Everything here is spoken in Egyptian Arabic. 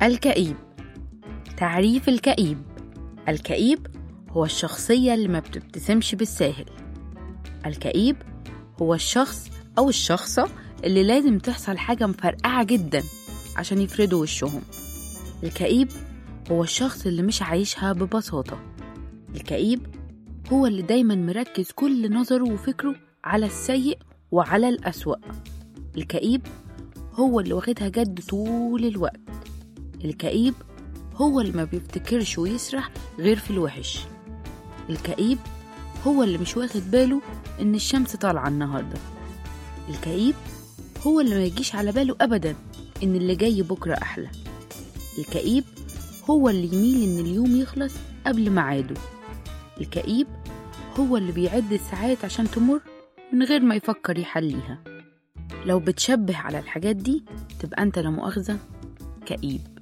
الكئيب تعريف الكئيب الكئيب هو الشخصية اللي ما بتبتسمش بالساهل الكئيب هو الشخص أو الشخصة اللي لازم تحصل حاجة مفرقعة جدا عشان يفردوا وشهم الكئيب هو الشخص اللي مش عايشها ببساطة الكئيب هو اللي دايما مركز كل نظره وفكره على السيء وعلى الأسوأ الكئيب هو اللي واخدها جد طول الوقت الكئيب هو اللي ما بيفتكرش ويسرح غير في الوحش الكئيب هو اللي مش واخد باله إن الشمس طالعة النهاردة الكئيب هو اللي ما يجيش على باله أبدا إن اللي جاي بكرة أحلى الكئيب هو اللي يميل إن اليوم يخلص قبل ميعاده الكئيب هو اللي بيعد الساعات عشان تمر من غير ما يفكر يحليها لو بتشبه على الحاجات دي تبقى أنت لا مؤاخذة كئيب